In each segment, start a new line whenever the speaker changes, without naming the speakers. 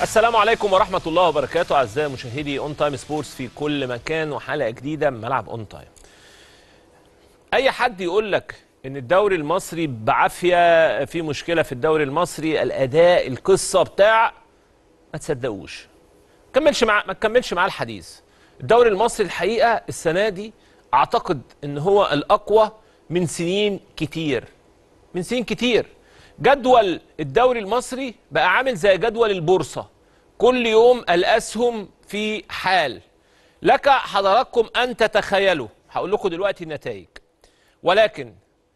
السلام عليكم ورحمة الله وبركاته أعزائي مشاهدي أون تايم سبورتس في كل مكان وحلقة جديدة من ملعب أون تايم. أي حد يقول لك إن الدوري المصري بعافية في مشكلة في الدوري المصري الأداء القصة بتاع ما تصدقوش. ما تكملش مع ما تكملش معاه الحديث. الدوري المصري الحقيقة السنة دي أعتقد إن هو الأقوى من سنين كتير. من سنين كتير. جدول الدوري المصري بقى عامل زي جدول البورصة كل يوم الأسهم في حال لك حضراتكم أن تتخيلوا هقول لكم دلوقتي النتائج ولكن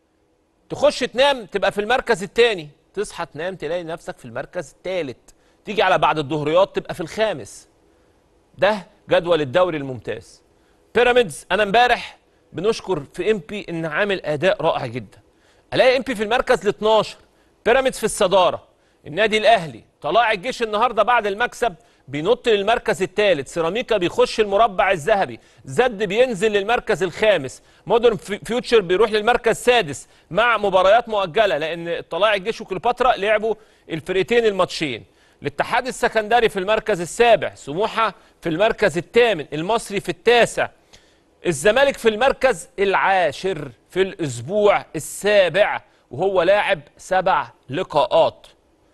تخش تنام تبقى في المركز الثاني تصحى تنام تلاقي نفسك في المركز الثالث تيجي على بعد الظهريات تبقى في الخامس ده جدول الدوري الممتاز بيراميدز انا امبارح بنشكر في ام بي ان عامل اداء رائع جدا الاقي ام بي في المركز ال 12 بيراميدز في الصداره النادي الاهلي طلائع الجيش النهارده بعد المكسب بينط للمركز الثالث سيراميكا بيخش المربع الذهبي زد بينزل للمركز الخامس مودرن فيوتشر بيروح للمركز السادس مع مباريات مؤجله لان طلائع الجيش وكليوباترا لعبوا الفرقتين الماتشين الاتحاد السكندري في المركز السابع سموحه في المركز الثامن المصري في التاسع الزمالك في المركز العاشر في الاسبوع السابع وهو لاعب سبع لقاءات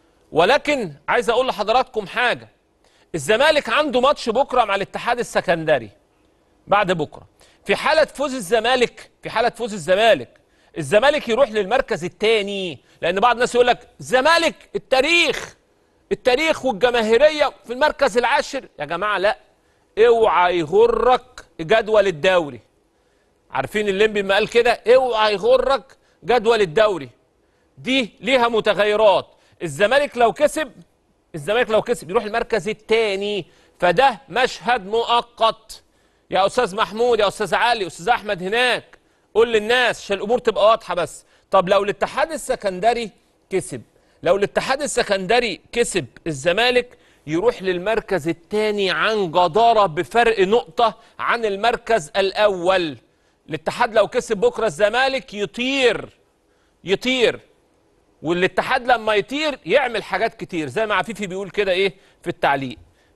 ولكن عايز اقول لحضراتكم حاجه الزمالك عنده ماتش بكره مع الاتحاد السكندري بعد بكره في حاله فوز الزمالك في حاله فوز الزمالك الزمالك يروح للمركز الثاني لان بعض الناس يقول لك الزمالك التاريخ التاريخ والجماهيريه في المركز العاشر يا جماعه لا اوعى يغرك جدول الدوري عارفين الليمبي ما قال كده اوعى يغرك جدول الدوري دي ليها متغيرات الزمالك لو كسب الزمالك لو كسب يروح المركز الثاني فده مشهد مؤقت يا استاذ محمود يا استاذ علي استاذ احمد هناك قول للناس عشان الامور تبقى واضحه بس طب لو الاتحاد السكندري كسب لو الاتحاد السكندري كسب الزمالك يروح للمركز الثاني عن جداره بفرق نقطه عن المركز الاول الاتحاد لو كسب بكره الزمالك يطير يطير والاتحاد لما يطير يعمل حاجات كتير زي ما عفيفي بيقول كده ايه في التعليق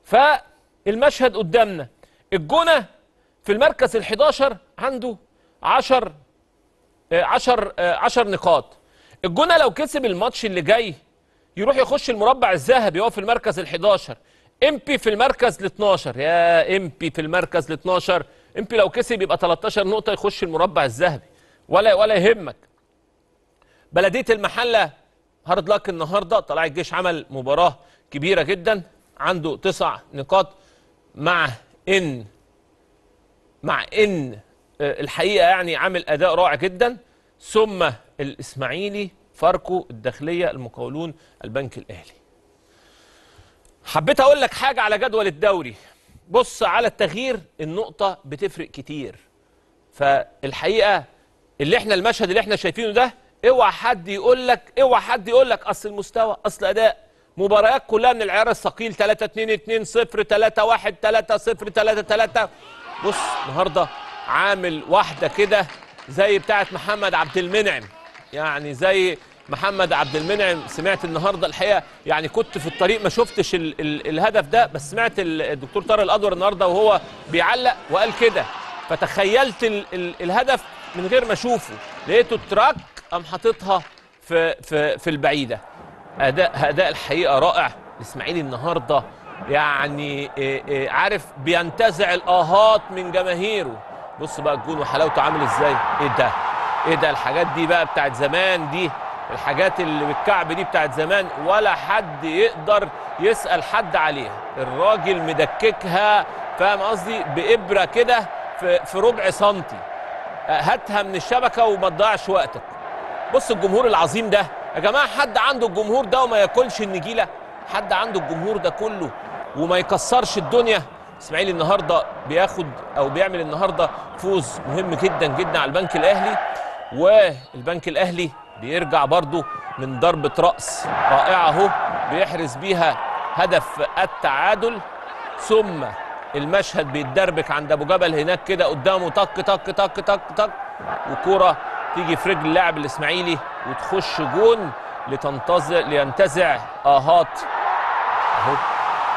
فالمشهد قدامنا الجونه في المركز ال11 عنده 10 10 10 نقاط الجونه لو كسب الماتش اللي جاي يروح يخش المربع الذهبي هو في المركز ال11 امبي في المركز ال12 يا امبي في المركز ال12 امبي لو كسب يبقى 13 نقطه يخش المربع الذهبي ولا ولا يهمك بلديه المحله هارد لك النهارده طلع الجيش عمل مباراه كبيره جدا عنده تسع نقاط مع ان مع ان الحقيقه يعني عامل اداء رائع جدا ثم الاسماعيلي فاركو الداخليه المقاولون البنك الاهلي حبيت اقول لك حاجه على جدول الدوري بص على التغيير النقطه بتفرق كتير فالحقيقه اللي احنا المشهد اللي احنا شايفينه ده اوعى حد يقول لك اوعى حد يقول لك اصل المستوى اصل اداء مباريات كلها من العيار الثقيل 3 2 2 0 3 1 3 0 3 3 بص النهارده عامل واحده كده زي بتاعه محمد عبد المنعم يعني زي محمد عبد المنعم سمعت النهارده الحقيقه يعني كنت في الطريق ما شفتش ال ال الهدف ده بس سمعت الدكتور طارق الادور النهارده وهو بيعلق وقال كده فتخيلت ال ال الهدف من غير ما اشوفه لقيته تراك قام حاططها في في في البعيده اداء اداء الحقيقه رائع الاسماعيلي النهارده يعني إيه إيه عارف بينتزع الاهات من جماهيره بص بقى الجون وحلاوته عامل ازاي ايه ده ايه ده الحاجات دي بقى بتاعت زمان دي الحاجات اللي بالكعب دي بتاعت زمان ولا حد يقدر يسال حد عليها الراجل مدككها فاهم قصدي بابره كده في في ربع سنتي هاتها من الشبكه وما تضيعش وقتك بص الجمهور العظيم ده يا جماعه حد عنده الجمهور ده وما ياكلش النجيله حد عنده الجمهور ده كله وما يكسرش الدنيا اسماعيل النهارده بياخد او بيعمل النهارده فوز مهم جدا جدا على البنك الاهلي والبنك الاهلي بيرجع برضه من ضربه راس رائعه اهو بيحرز بيها هدف التعادل ثم المشهد بيتدربك عند ابو جبل هناك كده قدامه طق طق طق طق طق وكوره تيجي في رجل اللاعب الاسماعيلي وتخش جون لتنتظر لينتزع اهات اهو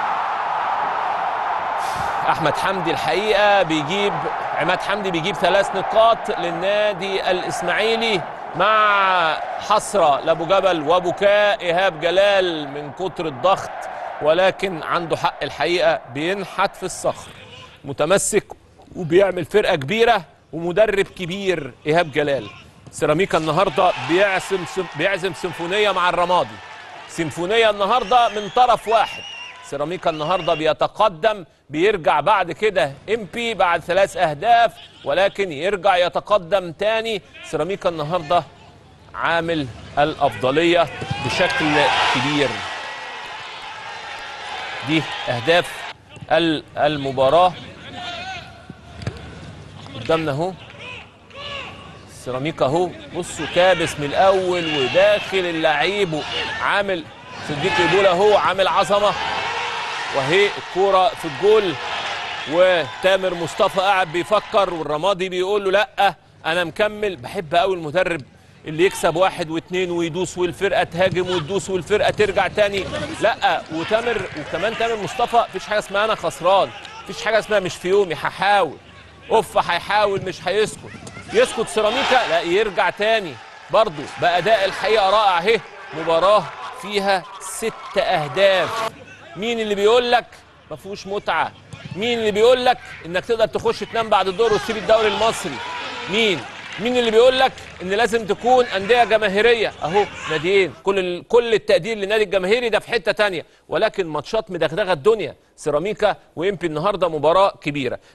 احمد حمدي الحقيقه بيجيب عماد حمدي بيجيب ثلاث نقاط للنادي الاسماعيلي مع حسره لابو جبل وبكاء ايهاب جلال من كتر الضغط ولكن عنده حق الحقيقه بينحت في الصخر متمسك وبيعمل فرقه كبيره ومدرب كبير ايهاب جلال سيراميكا النهارده بيعزم بيعزم سيمفونيه مع الرمادي سيمفونيه النهارده من طرف واحد سيراميكا النهارده بيتقدم بيرجع بعد كده امبي بعد ثلاث اهداف ولكن يرجع يتقدم تاني سيراميكا النهارده عامل الافضليه بشكل كبير دي اهداف ال- المباراه قدامنا اهو سيراميكا اهو بصوا كابس من الاول وداخل اللعيب عامل صديق ايبولا اهو عامل عظمه وهي الكوره في الجول وتامر مصطفى قاعد بيفكر والرمادي بيقول له لا انا مكمل بحب قوي المدرب اللي يكسب واحد واثنين ويدوس والفرقه تهاجم وتدوس والفرقه ترجع تاني لا وتامر وكمان تامر مصطفى مفيش حاجه اسمها انا خسران مفيش حاجه اسمها مش في يومي هحاول اوف هيحاول مش هيسكت يسكت سيراميكا لا يرجع تاني برضه باداء الحقيقه رائع اهي مباراه فيها ست اهداف مين اللي بيقول لك ما فيهوش متعه مين اللي بيقول لك انك تقدر تخش تنام بعد الدور وتسيب الدوري المصري مين مين اللي بيقول لك ان لازم تكون انديه جماهيريه اهو ناديين كل ال- كل التقدير للنادي الجماهيري ده في حته تانية ولكن ماتشات مدغدغه الدنيا سيراميكا ويمكن النهارده مباراه كبيره